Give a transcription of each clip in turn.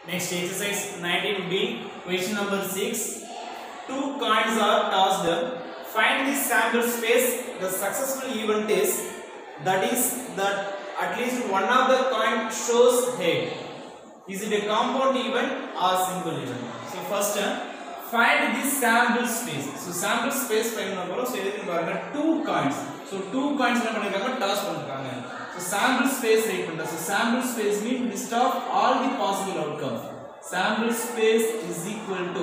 Next exercise 19b, question number 6. Two coins are tossed. Find the sample space. The successful event is that is that at least one of the coin shows head. Is it a compound event or simple event? So first uh, find the sample space. So sample space find பண்ண போறோம். So எதுக்கு பாருங்க two coins. So two coins என்ன பண்ணிருக்காங்க toss பண்ணிருக்காங்க. So sample space write பண்றோம். So sample space mean list of all the possible outcomes. Sample space is equal to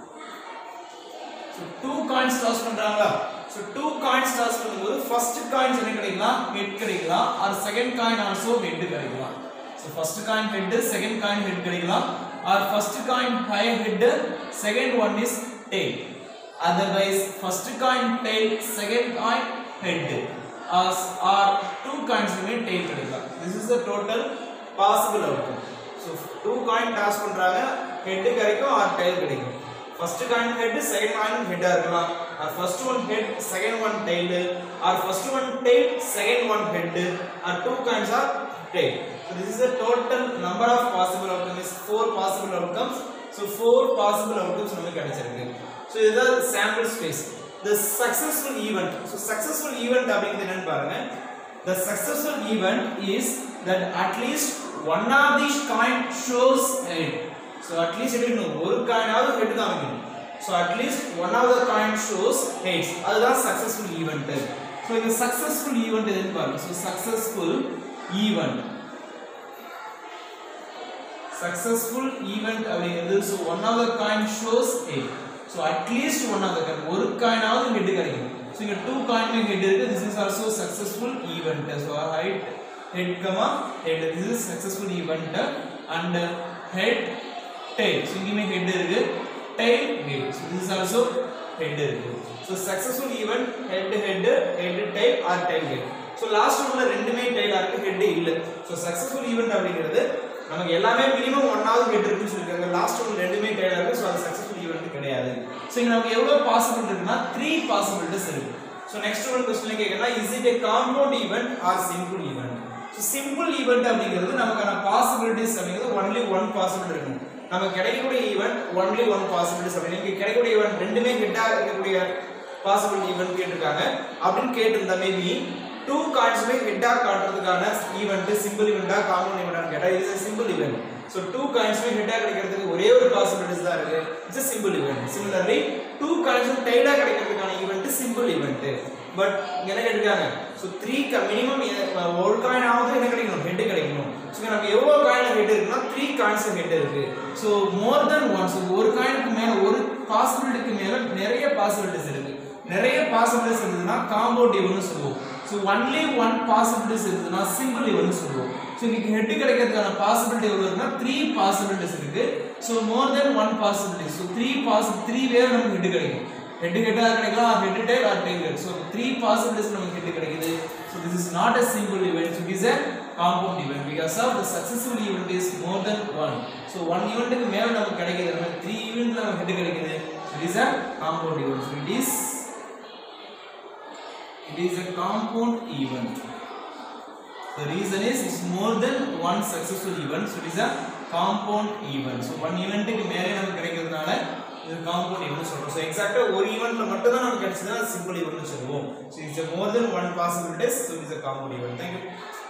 so two coins toss பண்றாங்களா so two coins toss பண்ணும்போது first coins என்ன கிடைக்கலாம் head கிடைக்கலாம் or second coin also head கிடைக்கலாம் so first coin head second coin head கிடைக்கலாம் or first coin high head second one is tail otherwise first coin tail second coin head as or two coins மே tail கிடைக்கலாம் this is the total possible outcome so two coin toss பண்றாங்க head கிடைக்கும் or tail கிடைக்கும் first coin head second coin ஹெட்டா இருக்கலாம் or first one head second one tail or first one tail second one head or two coins or tail so this is the total number of possible outcomes is four possible outcomes so four possible outcomes நமக்கு கிடைச்சிருக்கு so இதுதான் sample space the successful event so successful event அப்படிங்கிறது என்னன்னு பாருங்க the successful event is that at least one of these coin shows head so at least எடுக்கணும் ஒரு காயினாவது head காமிக்கணும் so at least one of the coin shows heads அதுதான் successful event so இந்த successful event எதுன்னு பாருங்க so successful event successful event அப்படிங்கிறது so one of the coin shows head so at least one of the coin ஒரு காயினாவது head கிடைக்கும் so இங்க two coin மே ஹெட் இருக்கு this is also successful event so height head comma head this is successful event and head tail so இங்கேயுமே head இருக்கு tail head so this is also head இருக்கு so successful event head head head tail or tail head so last ஒன்ல ரெண்டுமே tail இருக்கு head இல்ல so successful event அப்படிங்கிறது நமக்கு எல்லாமே மினிமம் ஒன்னாவது ஹெட் இருக்குன்னு சொல்லிருக்காங்க லாஸ்ட் ஒன் ரெண்டுமே டேலா இருக்கு ஸோ அது சக்ஸஸ்ஃபுல் ஈவெண்ட் கிடையாது ஸோ இங்க நமக்கு எவ்வளவு பாசிபிள் இருக்குன்னா த்ரீ பாசிபிலிட்டிஸ் இருக்கு ஸோ நெக்ஸ்ட் ஒன் கொஸ்டின் கேட்கலாம் is it a compound event or simple event so simple event அப்படிங்கிறது நமக்கான பாசிபிலிட்டிஸ் அப்படிங்கிறது ஒன்லி ஒன் பாசிபிள் இருக்கும் நமக்கு கிடைக்கக்கூடிய ஈவெண்ட் ஒன்லி ஒன் பாசிபிலிட்டிஸ் அப்படின்னு இங்க கிடைக்கக்கூடிய ஈவெண்ட் ரெண்டுமே ஹெட்டாக இருக்கக்கூடிய பாசிபிள் ஈவெண்ட் கேட்டிருக்காங்க அப்படின்னு கேட்டிருந்தா மேபி டூ கார்ட்ஸுமே ஹெட்டாக காட்டுறதுக்கான ஈவெண்ட் சிம்பிள் ஈவெண்ட்டா காமன் ஈவெண்ட்டான்னு கேட்டால் இது சிம்பிள் ஈவெண்ட் ஸோ டூ காயின்ஸுமே ஹெட்டாக கிடைக்கிறதுக்கு ஒரே ஒரு பாசிபிலிட்டிஸ் தான் இருக்கு it's simple event similarly two காயின்ஸும் டைடாக கிடைக்கிறதுக்கான ஈவெண்ட் சிம்பிள் ஈவெண்ட் பட் இங்க என்ன கேட்டிருக்காங்க ஸோ த்ரீ மினிமம் ஒரு காயின் ஆகுது என்ன கிடைக்கணும் ஹெட் கிடைக்கணும் ஸோ நமக்கு எவ்வளோ காயினில் ஹெட் இருக்குன்னா த்ரீ காயின்ஸ் ஹெட் இருக்கு so more than one so ஒரு காயினுக்கு மேலே ஒரு பாசிபிலிட்டிக்கு மேலே நிறைய பாசிபிலிட்டிஸ் இருக்கு நிறைய பாசிபிலிட்டிஸ் இருந்ததுன்னா காம்பவுண்ட் ஈவென்ட்னு சொல்லுவோம் ஸோ ஒன்லி ஒன் பாசிபிலிட்டிஸ் இருக்குதுன்னா சிங்கிள் ஈவென்ட்னு சொல்லுவோம் ஸோ இன்னைக்கு ஹெட் கிடைக்கிறதுக்கான பாசிபிலிட்டி எவ்வளோ இருக்குன்னா த்ரீ பாசிபிலிட்டிஸ் இருக்கு so more than one possibility so three பாசி த்ரீ வேர் நமக்கு ஹெட் கிடைக்கும் ஹெட் ஹெட்டாக கிடைக்கலாம் head tail or tail head so three possibilities நமக்கு ஹெட் கிடைக்குது so this is not a simple event it is a compound event because of the successful event is more than one so one ஈவெண்ட்டுக்கு மேலே நமக்கு கிடைக்குது நம்ம three ஈவெண்ட்ல நமக்கு head கிடைக்குது it is a compound event so it is it is a compound event the reason is it's more than one successful event so it is a compound event so one event க்கு மேலே நமக்கு கிடைக்கிறதுனால இது compound event சொல்றோம் so எக்ஸாக்டா ஒரு ஈவெண்ட்ல மட்டும் தான் நமக்கு கிடைச்சதுன்னா சிம்பிள் ஈவென்ட்னு சொல்லுவோம் so it's more than one possibilities so it's a compound event thank you